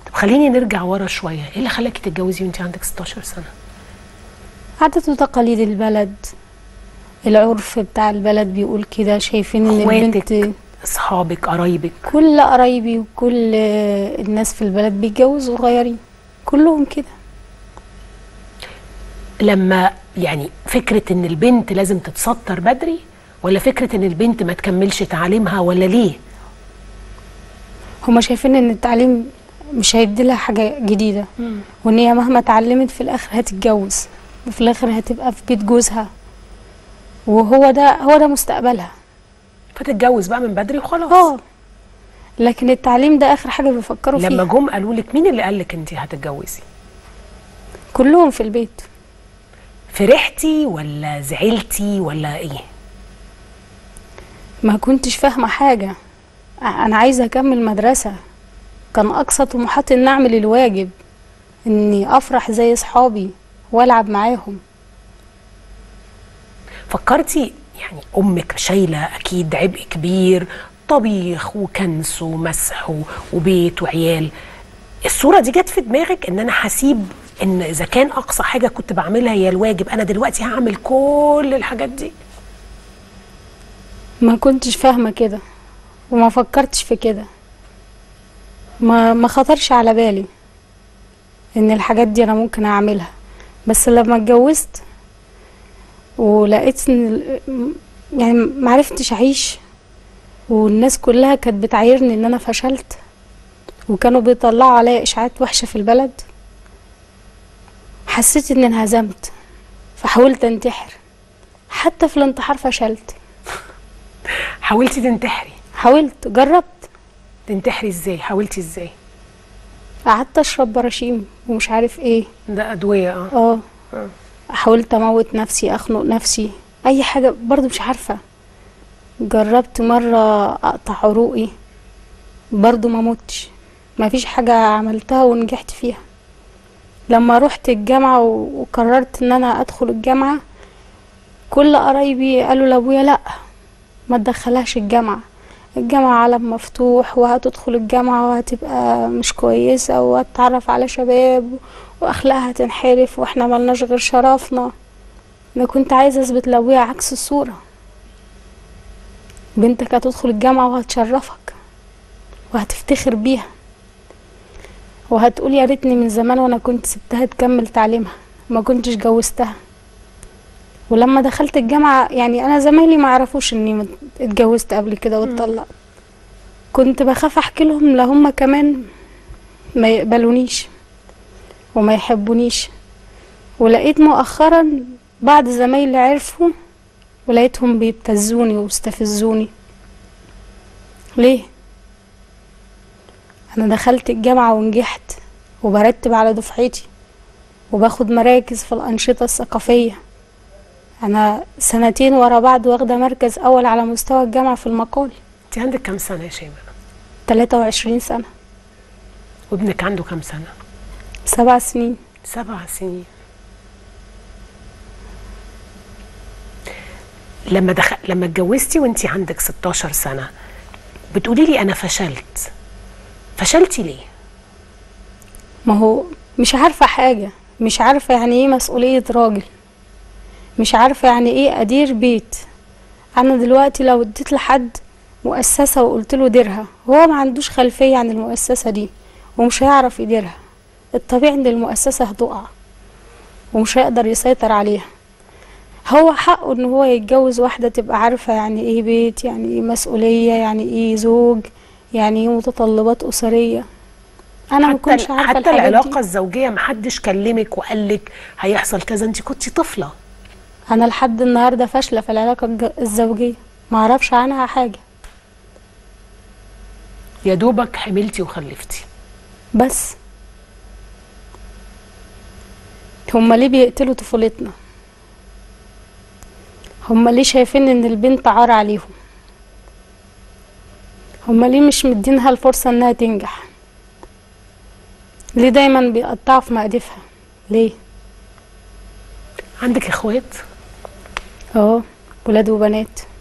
طب خليني نرجع ورا شويه ايه اللي خلاكي تتجوزي وانت عندك 16 سنه عادات وتقاليد البلد العرف بتاع البلد بيقول كده شايفين ان البنت اخواتك اصحابك قرايبك كل قرايبي وكل الناس في البلد بيتجوزوا صغيرين كلهم كده لما يعني فكره ان البنت لازم تتستر بدري ولا فكره ان البنت ما تكملش تعليمها ولا ليه هما شايفين ان التعليم مش هيدي لها حاجه جديده وان هي مهما اتعلمت في الاخر هتتجوز وفي الاخر هتبقى في بيت جوزها وهو ده هو ده مستقبلها فتتجوز بقى من بدري وخلاص اه لكن التعليم ده اخر حاجه بيفكروا لما فيها جم قالوا لك مين اللي قال لك انت هتتجوزي كلهم في البيت فرحتي ولا زعلتي ولا ايه ما كنتش فاهمه حاجه انا عايزه اكمل مدرسه كان اقصى طموحاتي ان اعمل الواجب اني افرح زي اصحابي والعب معاهم فكرتي يعني امك شايله اكيد عبء كبير طبيخ وكنس ومسح و- وبيت وعيال الصوره دي جت في دماغك ان انا هسيب ان اذا كان اقصى حاجه كنت بعملها هي الواجب انا دلوقتي هعمل كل الحاجات دي ما كنتش فاهمه كده وما فكرتش في كده ما ما خطرش على بالي ان الحاجات دي انا ممكن اعملها بس لما اتجوزت ولقيت ان ال- يعني معرفتش اعيش والناس كلها كانت بتعايرني ان انا فشلت وكانوا بيطلعوا عليا اشاعات وحشه في البلد حسيت اني انهزمت فحاولت انتحر حتى في الانتحار فشلت حاولتي تنتحري حاولت جربت تنتحري ازاي حاولتي ازاي قعدت اشرب براشيم ومش عارف ايه ده ادويه اه اه آه. حاولت اموت نفسي اخنق نفسي اي حاجه برضو مش عارفه جربت مره اقطع عروقي برضو ما متش ما فيش حاجه عملتها ونجحت فيها لما رحت الجامعه و- وقررت ان انا ادخل الجامعه كل قرايبي قالوا لابويا لا ما تدخلهاش الجامعه الجامعة عالم مفتوح وهتدخل الجامعة وهتبقى مش كويسة وهتتعرف على شباب وأخلاقها هتنحرف واحنا ملناش غير شرفنا أنا كنت عايزة أثبت لأبويا عكس الصورة بنتك هتدخل الجامعة وهتشرفك وهتفتخر بيها وهتقول يا ريتني من زمان وانا كنت سبتها تكمل تعليمها ما كنتش جوزتها ولما دخلت الجامعة يعني أنا زمايلي ما عرفوش إني مت- اتجوزت قبل كده واتطلقت كنت بخاف أحكي لهم لهم كمان ما يقبلونيش وما يحبونيش ولقيت مؤخرا بعض زمايلي عرفوا ولقيتهم بيبتزوني ويستفزوني ليه أنا دخلت الجامعة ونجحت وبرتب على دفعتي وباخد مراكز في الأنشطة الثقافية أنا سنتين ورا بعض واخدة مركز أول على مستوى الجامعة في المقال انت عندك كام سنه يا شيماء 23 سنة وابنك عنده كام سنه سبع سنين سبع سنين لما دخل لما اتجوزتي وانت عندك 16 سنه بتقولي لي انا فشلت فشلتي ليه ما هو مش عارفة حاجة مش عارفة يعني ايه مسؤولية راجل مش عارفة يعني ايه أدير بيت أنا دلوقتي لو اديت لحد مؤسسة وقلت له ديرها هو ما عندوش خلفية عن المؤسسة دي ومش هيعرف يديرها الطبيعي ان المؤسسة هتقع ومش هيقدر يسيطر عليها هو حقه ان هو يتجوز واحدة تبقى عارفة يعني ايه بيت يعني ايه مسؤولية يعني ايه زوج يعني ايه متطلبات أسرية انا ما حتى كنتش عارفة حتى الحاجات العلاقه دي. الزوجيه محدش كلمك وقال لك هيحصل كذا انت كنتي طفله انا لحد النهارده فاشله في العلاقه الج- الزوجيه ما اعرفش عنها حاجه يا دوبك حملتي وخلفتي بس هما ليه بيقتلوا طفولتنا هما ليه شايفين ان البنت عار عليهم هما ليه مش مدينها الفرصه انها تنجح ليه دايما بيقطعوا في مقادفها ليه عندك اخوات اه ولاد وبنات